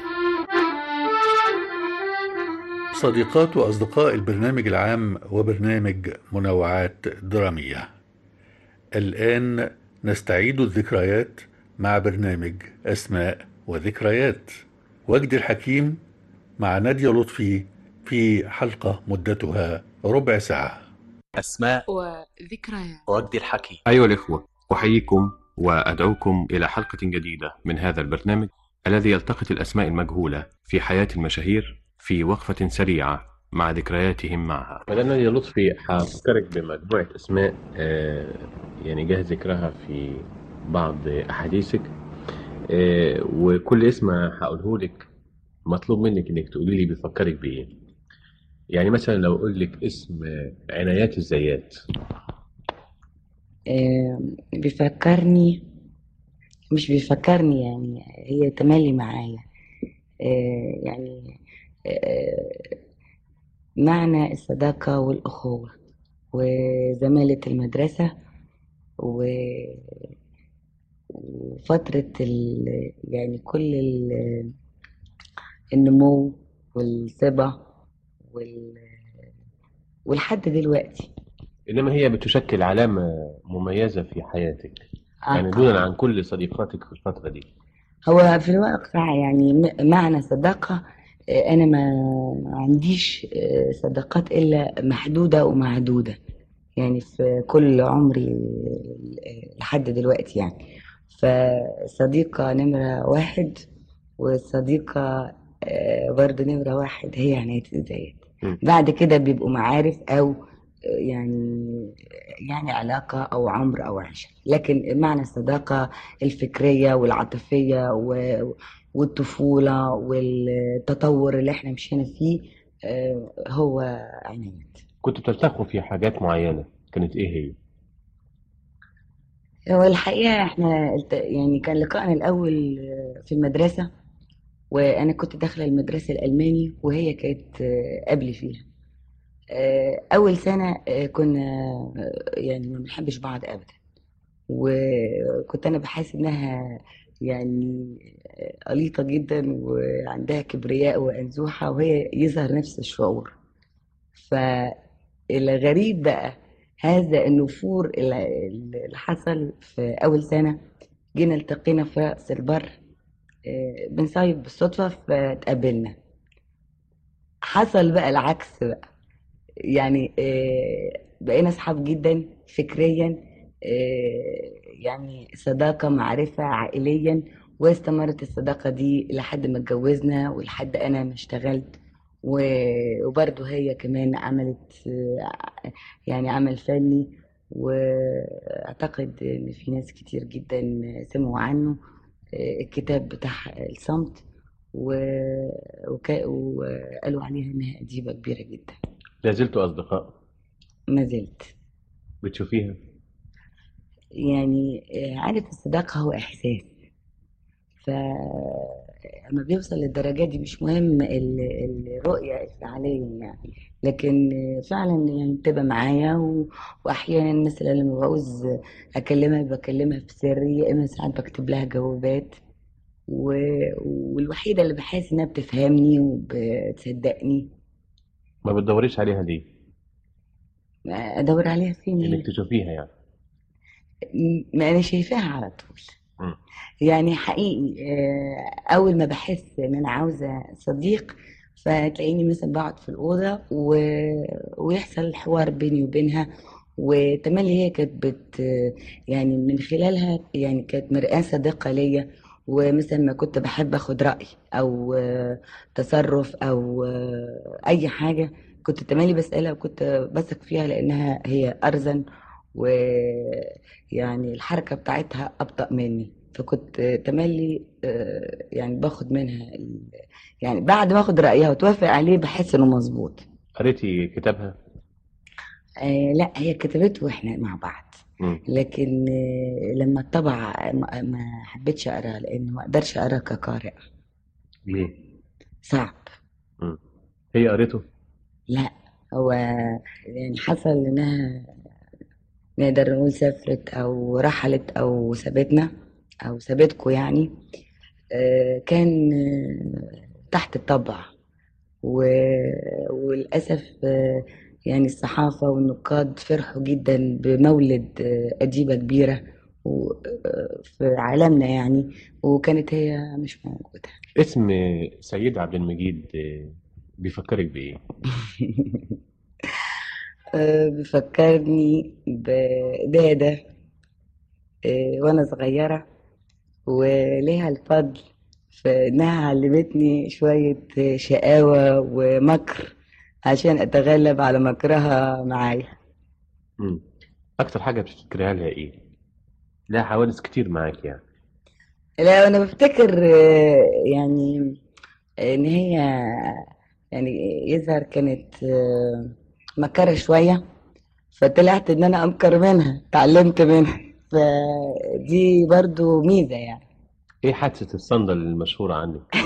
صديقات وأصدقاء البرنامج العام وبرنامج منوعات درامية الآن نستعيد الذكريات مع برنامج أسماء وذكريات وجدي الحكيم مع نادية لطفي في حلقة مدتها ربع ساعة أسماء وذكريات وجدي الحكيم أيها الإخوة أحييكم وأدعوكم إلى حلقة جديدة من هذا البرنامج الذي يلتقط الأسماء المجهولة في حياة المشاهير في وقفة سريعة مع ذكرياتهم معها مدام نادية لطفي هفكرك بمجموعة أسماء آه، يعني جاهز ذكرها في بعض أحاديثك آه، وكل اسم هقوله لك مطلوب منك إنك تقولي لي بيفكرك بإيه يعني مثلا لو أقول لك اسم عنايات الزيات آه، بيفكرني مش بيفكرني يعني هي تملي معايا آه، يعني آه، معنى الصداقة والأخوة وزمالة المدرسة و- وفترة ال يعني كل ال- النمو والثبة وال ولحد دلوقتي إنما هي بتشكل علامة مميزة في حياتك آه، يعني دونا عن كل صديقاتك في الفترة دي هو في الواقع يعني م- معنى صداقة آه، أنا ما ما عنديش آه، صداقات إلا محدودة ومعدودة يعني في كل عمري آه، لحد دلوقتي يعني فصديقة نمرة واحد والصديقة آه، برضه نمرة واحد هي عناية الذات مم. بعد كده بيبقوا معارف أو آه، يعني يعني علاقة أو عمر أو عشرة لكن معنى الصداقة الفكرية والعاطفية و- والطفولة والتطور اللي احنا مشينا فيه آه، هو عناية كنتوا بتلتقوا في حاجات معينة كانت إيه هي؟ هو الحقيقة احنا الت- يعني كان لقائنا الأول آه، في المدرسة وأنا كنت داخلة المدرسة الألماني وهي كانت آه، قبلي فيها آه، أول سنة آه، كنا آه، يعني ما بنحبش بعض أبدا وكنت أنا بحس إنها يعني آه، قليطة جدا وعندها كبرياء وأنزوحة وهي يظهر نفس الشعور فالغريب بقى هذا النفور اللي اللي حصل في أول سنة جينا التقينا في رأس البر آه، بنصيف بالصدفة فتقابلنا حصل بقى العكس بقى يعني آه، بقينا أصحاب جدا فكريا آه، يعني صداقة معرفة عائليا واستمرت الصداقة دي لحد ما اتجوزنا ولحد أنا ما اشتغلت و- وبرضه هي كمان عملت آه، يعني عمل فني واعتقد ان في ناس كتير جدا سمعوا عنه آه، الكتاب بتاع الصمت و- وكا- وقالوا عليها انها اديبه كبيره جدا لا زلتوا أصدقاء ما زلت بتشوفيها يعني آه، عارف الصداقه هو احساس فلما بيوصل للدرجات دي مش مهم ال- الرؤية الفعلية يعني لكن فعلا يعني بتبقى معايا و... وأحيانا مثلا لما بعوز أكلمها بكلمها في سري يا إما ساعات بكتب لها جوابات و... والوحيدة اللي بحس إنها بتفهمني وبتصدقني ما بتدوريش عليها ليه؟ أدور عليها فين يعني إنك تشوفيها يعني ما أنا شايفاها على طول مم. يعني حقيقي آه، أول ما بحس إن أنا عاوزة صديق فتلاقيني مثلا بقعد في الأوضة و... ويحصل حوار بيني وبينها وتملي هي كانت بت يعني من خلالها يعني كانت مرآة صديقة ليا ومثلا ما كنت بحب اخد رأي او آه، تصرف او آه، اي حاجة كنت تملي بسألها وكنت بثق فيها لانها هي ارزن ويعني الحركة بتاعتها ابطأ مني فكنت تملي آه، يعني باخد منها ال- يعني بعد ما اخد رأيها وتوافق عليه بحس انه مظبوط قريتي كتابها؟ آه لا هي كتبته واحنا مع بعض مم. لكن آه لما اتطبع ما ما حبيتش اقرا لان ما اقدرش اقرا كقارئ ليه؟ صعب مم. هي قريته؟ لا هو يعني حصل انها نقدر نقول سافرت او رحلت او سابتنا او سابتكوا يعني آه كان آه تحت الطبع و- وللأسف آه، يعني الصحافة والنقاد فرحوا جدا بمولد آه، أديبة كبيرة و- آه، في عالمنا يعني وكانت هي مش موجودة اسم سيد عبد المجيد آه، بيفكرك بإيه؟ آه، بيفكرني بدادة آه، وأنا صغيرة وليها الفضل في إنها علمتني شوية آه، شقاوة ومكر عشان أتغلب على مكرها معايا مم. أكتر حاجة بتفتكريها لها إيه؟ لها حوادث كتير معاك يعني لا انا بفتكر آه، يعني ان هي يعني يظهر كانت آه، مكرة شوية فطلعت ان انا امكر منها اتعلمت منها فدي برضو ميزة يعني إيه حادثة الصندل المشهورة عندك؟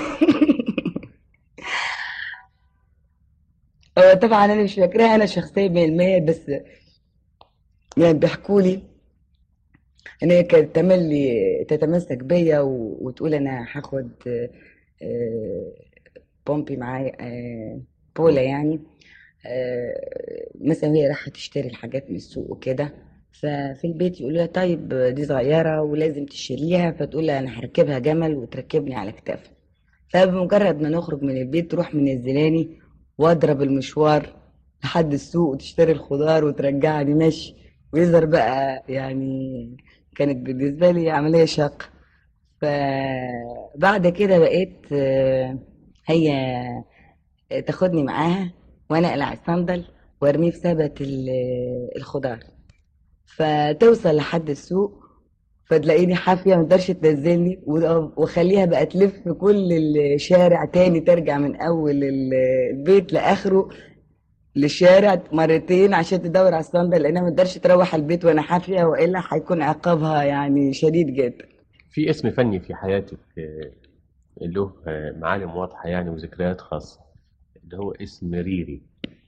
هو طبعا انا مش فاكراها انا شخصيا 100% بس يعني بيحكوا لي ان هي كانت تملي تتمسك بيا و- وتقول انا هاخد آه، آه، بومبي معايا آه، بولا يعني آه، مثلا هي رايحة تشتري الحاجات من السوق وكده ففي البيت يقولوا لها طيب دي صغيرة ولازم تشيليها فتقول لها أنا هركبها جمل وتركبني على كتافها فبمجرد ما نخرج من البيت تروح منزلاني وأضرب المشوار لحد السوق وتشتري الخضار وترجعني ماشي ويظهر بقى يعني كانت بالنسبة لي عملية شاقة فبعد كده بقيت آه، هي تاخدني معاها وانا اقلع الصندل وارميه في سبت ال- الخضار فتوصل لحد السوق فتلاقيني حافيه ما تقدرش تنزلني و- واخليها بقى تلف كل الشارع تاني ترجع من اول ال- البيت لاخره للشارع مرتين عشان تدور على الصندل لانها ما تقدرش تروح البيت وانا حافيه والا هيكون عقابها يعني شديد جدا في اسم فني في حياتك آه، له آه، معالم واضحة يعني وذكريات خاصة اللي هو اسم ريري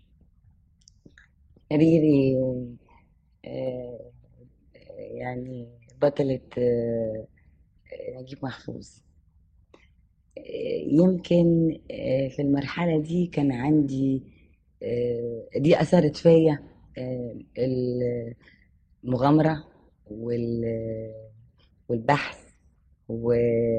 ريري آه، يعني بطلة آه، آه، نجيب محفوظ آه، يمكن آه، في المرحلة دي كان عندي آه، دي أثرت فيا آه، المغامرة وال- والبحث و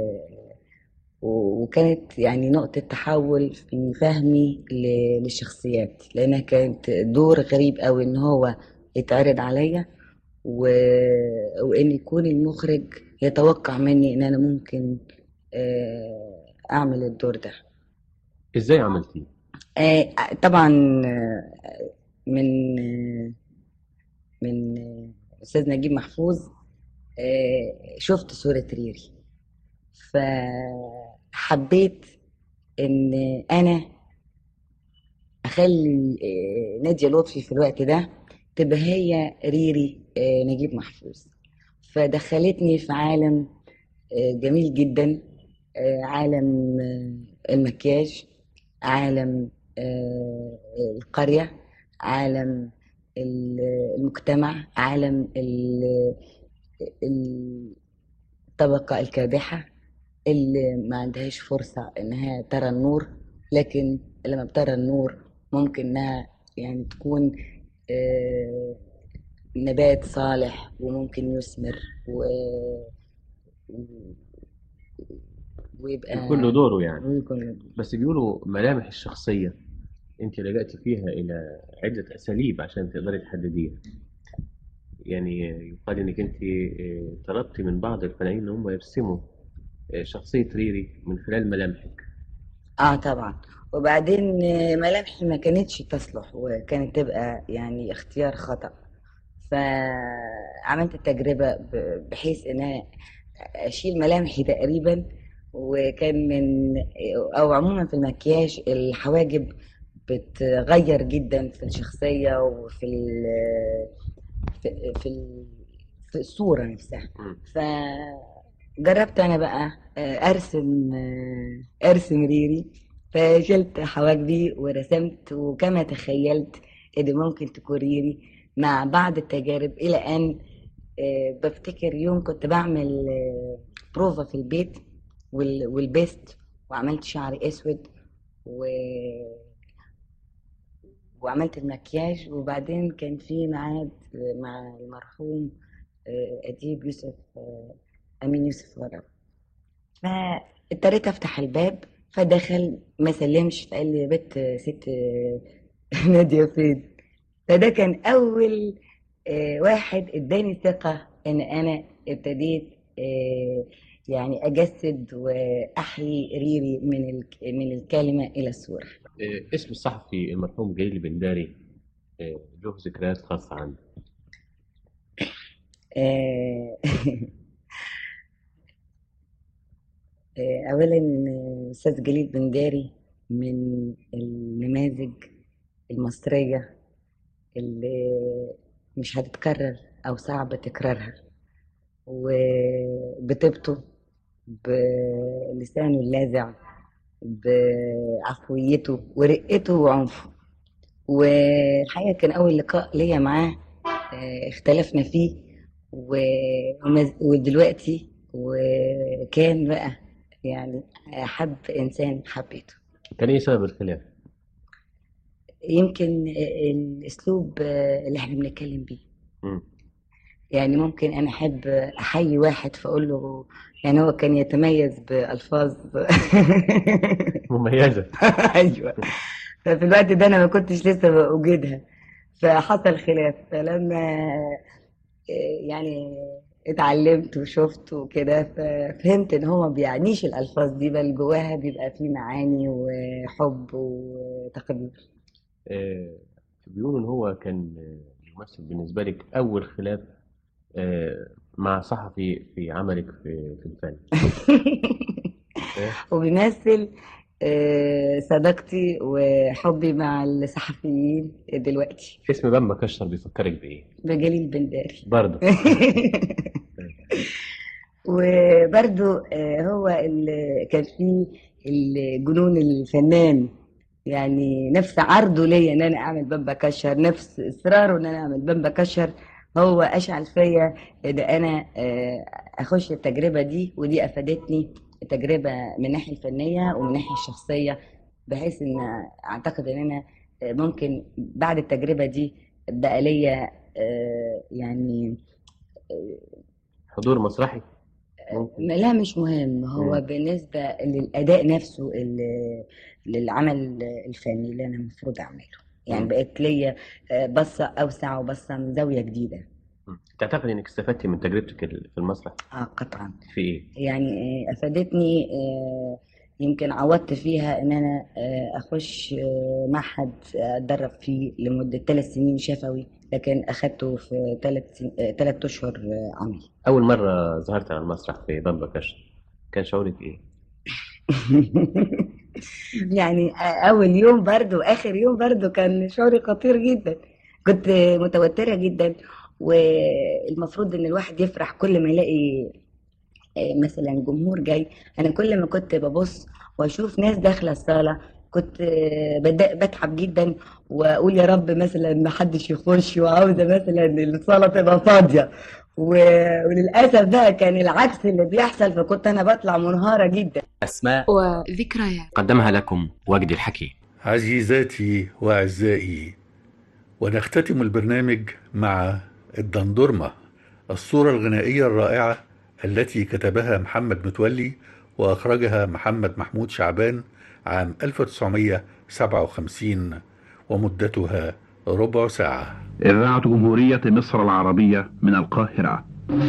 وكانت يعني نقطة تحول في فهمي ل- للشخصيات لأنها كانت دور غريب أوي إن هو يتعرض عليا و... وإن يكون المخرج يتوقع مني إن أنا ممكن آه، أعمل الدور ده ازاي عملتيه؟ آه، طبعا آه، من آه، من آه، أستاذ نجيب محفوظ آه، شفت صورة ريري فحبيت إن أنا أخلي آه، نادية لطفي في الوقت ده تبقى هي ريري آه، نجيب محفوظ فدخلتني في عالم آه، جميل جدا آه، عالم آه، المكياج عالم آه، القرية عالم ال- المجتمع عالم ال- الطبقة الكادحة اللي ما عندهاش فرصة إنها ترى النور لكن لما بترى النور ممكن إنها يعني تكون آه، نبات صالح وممكن يثمر و... و- ويبقى يكون له دوره يعني ويكون له بس بيقولوا ملامح الشخصية انت لجأت فيها إلى عدة أساليب عشان تقدري تحدديها يعني يقال انك انت آه، طلبتي من بعض الفنانين ان هم يرسموا آه، شخصية ريري من خلال ملامحك اه طبعا وبعدين آه، ملامحي ما كانتش تصلح وكانت تبقى يعني اختيار خطأ فعملت التجربة ب- بحيث ان أنا اشيل ملامحي تقريبا وكان من او عموما في المكياج الحواجب بتغير جدا في الشخصية وفي ال في في, ال- في الصورة نفسها فجربت انا بقى آه، ارسم آه، ارسم ريري فشلت حواجبي ورسمت وكما تخيلت ان ممكن تكون ريري مع بعض التجارب الى ان آه، بفتكر يوم كنت بعمل آه، بروفا في البيت وال- ولبست وعملت شعري اسود و وعملت المكياج وبعدين كان في ميعاد مع المرحوم آه، أديب يوسف آه، أمين يوسف غرب فاضطريت أفتح الباب فدخل ما سلمش فقال لي يا بت آه، ست آه، نادية فين فده كان أول آه، واحد اداني ثقة إن أنا ابتديت آه، يعني أجسد وأحيي ريري من الك- من الكلمة إلى الصورة آه، اسم الصحفي المرحوم جليل بنداري آه، له ذكريات خاصة عنه آه، آه، أولا آه، أستاذ جليل بنداري من النماذج المصرية اللي مش هتتكرر أو صعب تكرارها وبطيبته بلسانه اللاذع بعفويته ورقته وعنفه والحقيقة كان أول لقاء ليا معاه آه، اختلفنا فيه و- ومز- ودلوقتي وكان بقى يعني أحب إنسان حبيته كان ايه سبب الخلاف؟ يمكن الأسلوب اللي احنا بنتكلم بيه مم. يعني ممكن أنا أحب أحيي واحد فأقول له يعني هو كان يتميز بألفاظ مميزة أيوه ففي الوقت ده أنا ما كنتش لسه بوجدها فحصل خلاف فلما يعني اتعلمت وشفت وكده ففهمت ان هو ما بيعنيش الالفاظ دي بل جواها بيبقى فيه معاني وحب وتقدير آه، بيقولوا ان هو كان آه، يمثل بالنسبه لك اول خلاف آه، مع صحفي في عملك في في الفن وبيمثل آه، صداقتي وحبي مع الصحفيين دلوقتي اسم بامبا كشر بيفكرك بايه بجليل بنداري برضه وبرضو آه، هو اللي كان فيه الجنون الفنان يعني نفس عرضه ليا ان انا اعمل بامبا كشر نفس اصراره ان انا اعمل بامبا كشر هو اشعل فيا ان انا آه، اخش التجربه دي ودي افادتني تجربه من الناحيه الفنيه ومن الناحيه الشخصيه بحيث ان اعتقد ان انا آه، ممكن بعد التجربه دي بقى ليا آه، يعني حضور مسرحي ممكن لا مش مهم هو مم. بالنسبة للأداء نفسه ال- للعمل الفني اللي أنا المفروض أعمله يعني مم. بقت ليا آه، بصة أوسع وبصة من زاوية جديدة تعتقد انك استفدتي من تجربتك ال- في المسرح اه قطعا في ايه يعني آه، أفادتني آه، يمكن عوضت فيها إن أنا آه، أخش آه، معهد أتدرب فيه لمدة ثلاث سنين شفوي لكن أخدته في ثلاث ثلاث أشهر آه، عملي اول مره ظهرت على المسرح في بامبا كشر كان شعورك ايه يعني اول يوم برضو واخر يوم برضو كان شعوري خطير جدا كنت متوترة جدا والمفروض ان الواحد يفرح كل ما يلاقي آه، مثلا جمهور جاي انا كل ما كنت ببص واشوف ناس داخلة الصالة كنت آه، بد- بتعب جدا واقول يا رب مثلا ما حدش يخش وعاوزة مثلا الصالة تبقى فاضية و- وللاسف بقى كان العكس اللي بيحصل فكنت انا بطلع منهارة جدا اسماء وذكريات قدمها لكم وجدي الحكيم عزيزاتي وأعزائي ونختتم البرنامج مع الدندورمة الصورة الغنائية الرائعة التي كتبها محمد متولي وأخرجها محمد محمود شعبان عام 1957 ومدتها ربع ساعة إذاعة جمهورية مصر العربية من القاهرة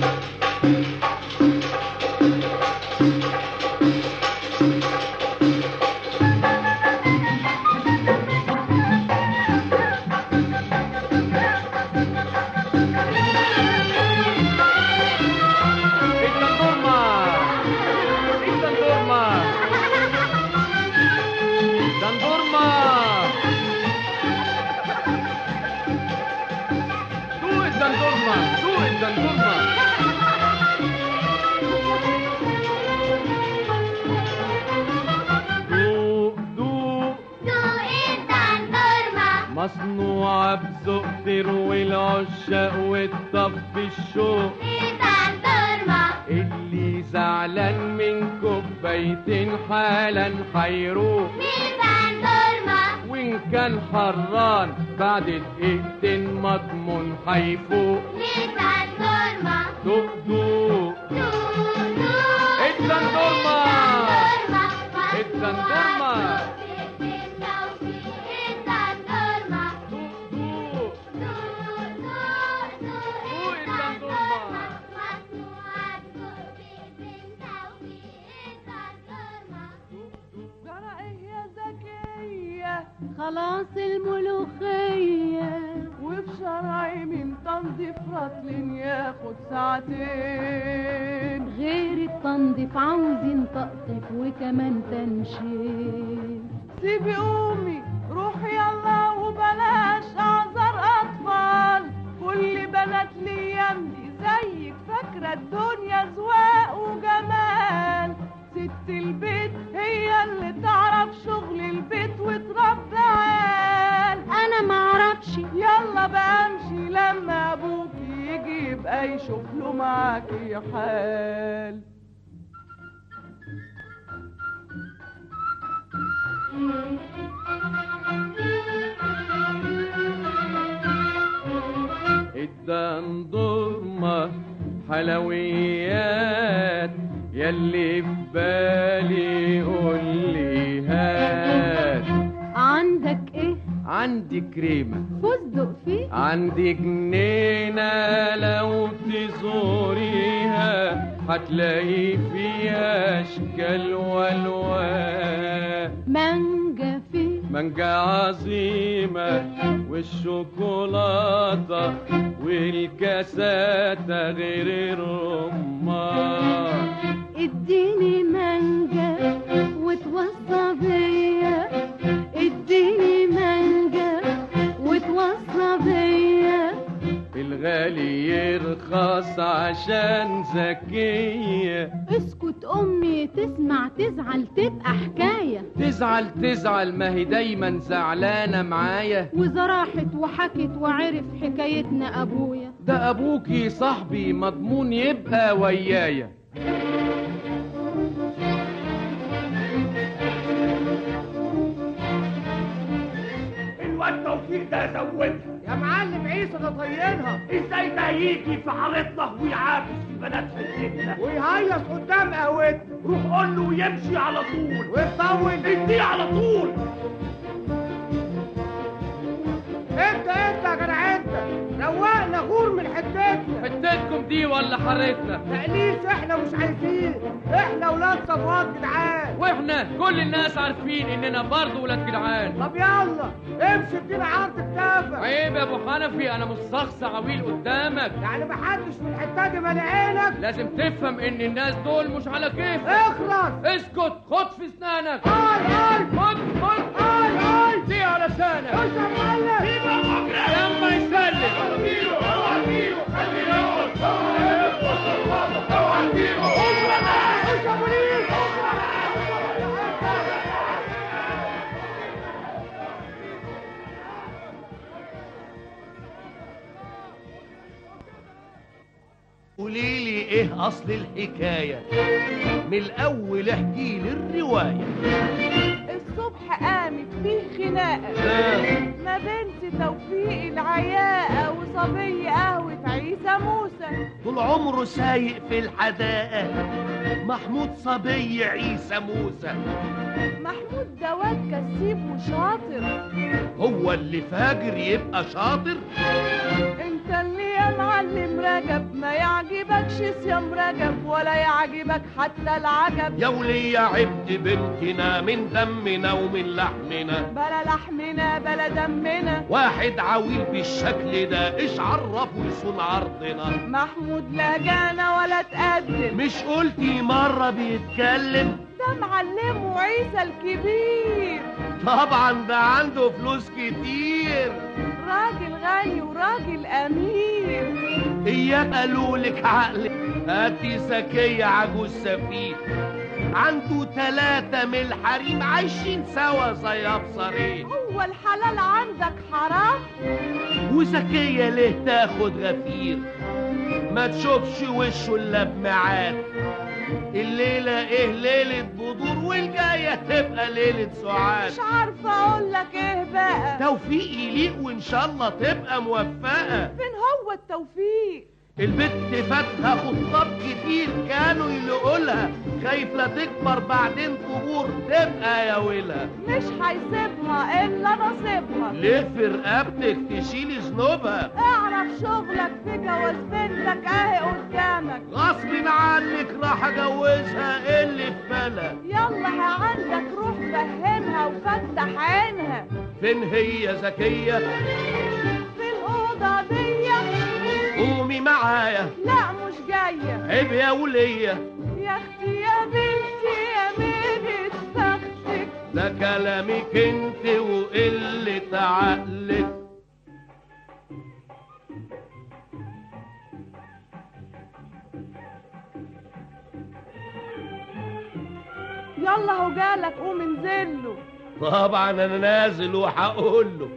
الدندورما الدندورما دندورما دوق الدندورما دوق الدندورما دوق دوق مصنوعة بذوق تروي العشاق وتطفي الشوق اللي زعلان من كوبايتين حالا حيروح وان كان حران بعد دقيقتين مضمون حيفوق دوق دوق الدندورما الدندورما خلاص الملوخية وفي شرعي من تنظيف رطل ياخد ساعتين غير التنظيف عاوزين تقطيف وكمان تنشيف سيبي قومي روحي يلا وبلاش اعذر اطفال كل بنات ليام دي زيك فاكرة الدنيا زواق وجمال ست البيت هي اللي تعرف شغل البيت وتربي عيال انا معرفش يلا بقى امشي لما ابوك يجي يبقى يشوف له معاكي حال الدندورما حلويات يلي في بالي قول لي هات عندك ايه عندي كريمة فستق فيه عندي جنينة لو تزوريها هتلاقي فيها أشكال والوان مانجا فيه مانجا عظيمة والشوكولاتة والكاساتة غير الرمان اديني مانجا وتوصى بيا اديني مانجا وتوصى بيا الغالي يرخص عشان ذكية اسكت امي تسمع تزعل تبقى حكاية تزعل تزعل ما هي دايما زعلانة معايا وإذا راحت وحكت وعرف حكايتنا ابويا ده ابوكي صاحبي مضمون يبقى ويايا الواد توفيق ده زودها يا معلم عيسى ده طينها ازاي ده يجي في حارتنا ويعاكس في بنات حتتنا ويهيص قدام قهوتنا روح قول له ويمشي على طول ويطول اديه على طول انت انت يا جدع انت روقنا غور من حتتنا حتتكم دي ولا حارتنا تقليص احنا مش عايزين احنا ولاد صفوات جدعان واحنا كل الناس عارفين اننا برضه ولاد جدعان طب يلا امشي ادينا عرض كتافك عيب يا ابو حنفي انا مش شخص عويل قدامك يعني محدش من الحته دي مالي عينك لازم تفهم ان الناس دول مش على كيفك اخلص اسكت خد في اسنانك اي اي خد خد اي اي دي على لسانك خش يا معلم لما يسلم خش يا بوليس قولي لي ايه اصل الحكايه من الاول احكي لي الروايه الصبح قامت فيه خناقه آه. ما بنت توفيق العياقه وصبي قهوه عيسى موسى طول عمره سايق في الحدائق محمود صبي عيسى موسى محمود ده واد كسيب وشاطر هو اللي فاجر يبقى شاطر انت اللي يا معلم رجب ما يعجبكش صيام رجب ولا يعجبك حتى العجب يا ولي عبد بنتنا من دمنا ومن لحمنا بلا لحمنا بلا دمنا واحد عويل بالشكل ده ايش عرفه يصون عرضنا محمود لا جانا ولا تقدم مش قلتي مرة بيتكلم ده معلمه عيسى الكبير طبعا ده عنده فلوس كتير راجل غني وراجل امير اياك قالوا لك عقل هاتي زكية عجوز سفيه عنده تلاتة من الحريم عايشين سوا زي ابصرين هو الحلال عندك حرام وزكية ليه تاخد غفير ما تشوفش وشه الا بميعاد الليلة ايه ليلة بدور والجاية تبقى ليلة سعاد مش عارفه اقول لك ايه بقى توفيق يليق وان شاء الله تبقى موفقة فين هو التوفيق البت فاتها خطاب كتير كانوا يلقوا لها خايف لا تكبر بعدين قبور تبقى يا ويلها مش هيسيبها الا نصيبها ليه في رقبتك تشيلي ذنوبها اعرف شغلك في جواز بنتك اهي قدامك غصب عنك راح اجوزها اللي في بالها يلا ها عندك روح فهمها وفتح عينها فين هي زكية في الأوضة دي قومي معايا لا مش جاية عيب يا ولية يا اختي يا بنتي يا ميلة بختك ده كلامك انت وقلة عقلك يلا هو جالك قوم انزله طبعا انا نازل وهقول له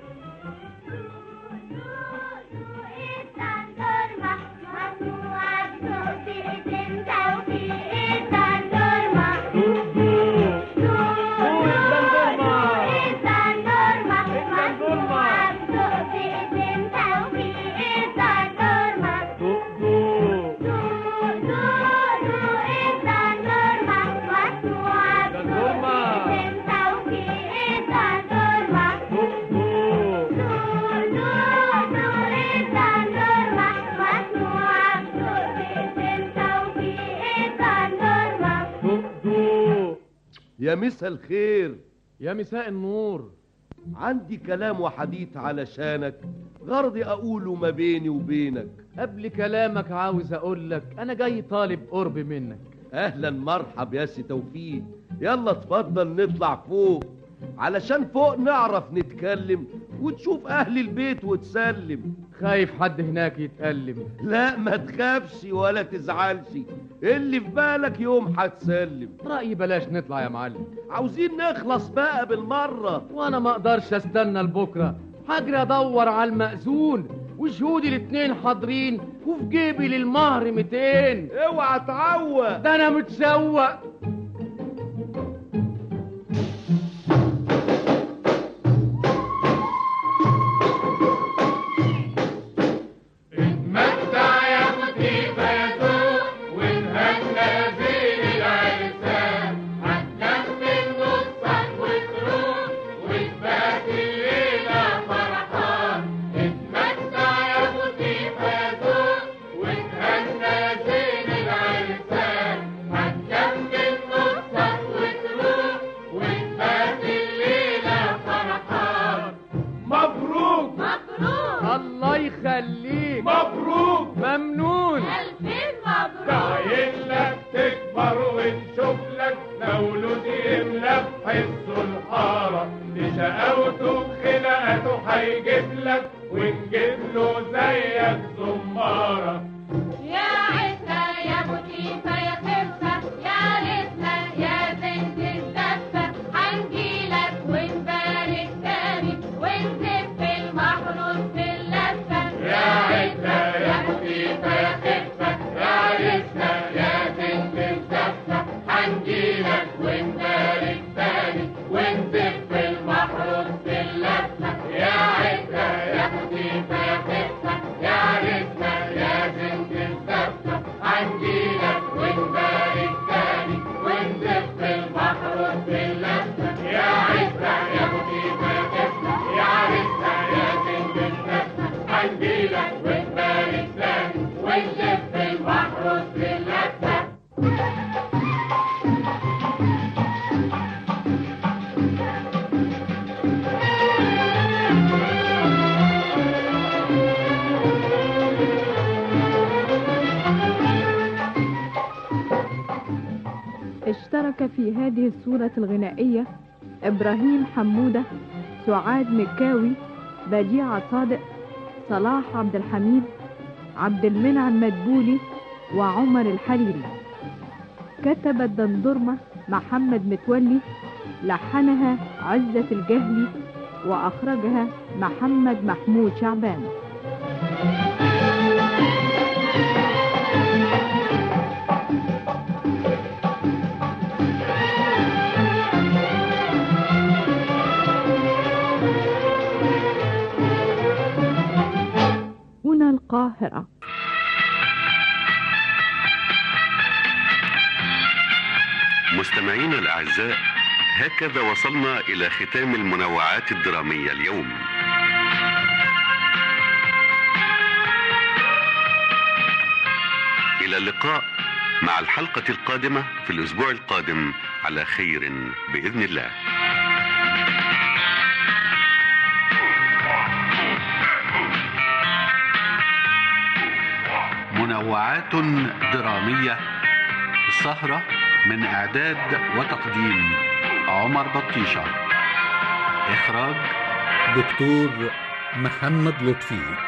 يا مسا الخير يا مساء النور عندي كلام وحديث علشانك غرضي اقوله ما بيني وبينك قبل كلامك عاوز اقول لك انا جاي طالب قرب منك اهلا مرحب يا سي توفيق يلا اتفضل نطلع فوق علشان فوق نعرف نتكلم وتشوف اهل البيت وتسلم خايف حد هناك يتألم لا ما تخافش ولا تزعلش اللي في بالك يوم هتسلم رأيي بلاش نطلع يا معلم عاوزين نخلص بقى بالمرة وانا ما اقدرش استنى لبكرة هجري ادور على المأذون وشهودي الاتنين حاضرين وفي جيبي للمهر 200 اوعى تعوق ده انا متشوق اتمتع يا مطيبة يا ذوق واتهنى بين العرسان هتكمل نصك وتروح وتبات الليلة فرحان اتمتع يا مطيبة يا ذوق واتهنى بين العرسان هتكمل نصك وتروح وتبات الليلة فرحان مبروك مبروك الله يخليك مبروك ممنون ألفين مبروك داعين لك تكبر ونشوف لك مولود يملى بحسه الحارة لشقاوته بخناقته هيجيب لك ونجيب له زيك زمارة يا عزة يا مطيفة يا خفة يا رزة يا بنت الزفة هنجيلك ونبارك تاني ونزف المحروس في اللفة يا عزة يا مطيفة يا خفة يا رزة يا بنت الزفة هنجيلك ونبارك تاني ونزف المحروس في اللفة يا عزة يا مطيفة يا خفة يا رزة يا بنت الزفة هنجيلك ونبارك تاني ونزف المحروس في اللفة يا عزة يا مطيفة يا خفة يا رزة يا بنت الزفة هنجيلك ونبارك تاني ونزف المحروس في اللفة اشترك في هذه الصورة الغنائية إبراهيم حمودة سعاد مكاوي بديعة صادق صلاح عبد الحميد عبد المنعم مدبولي وعمر الحريري كتب الدندرمة محمد متولي لحنها عزة الجهلي وأخرجها محمد محمود شعبان هنا القاهرة مستمعينا الأعزاء هكذا وصلنا إلى ختام المنوعات الدرامية اليوم إلى اللقاء مع الحلقة القادمة في الأسبوع القادم على خير بإذن الله منوعات درامية سهرة من إعداد وتقديم عمر بطيشة إخراج دكتور محمد لطفي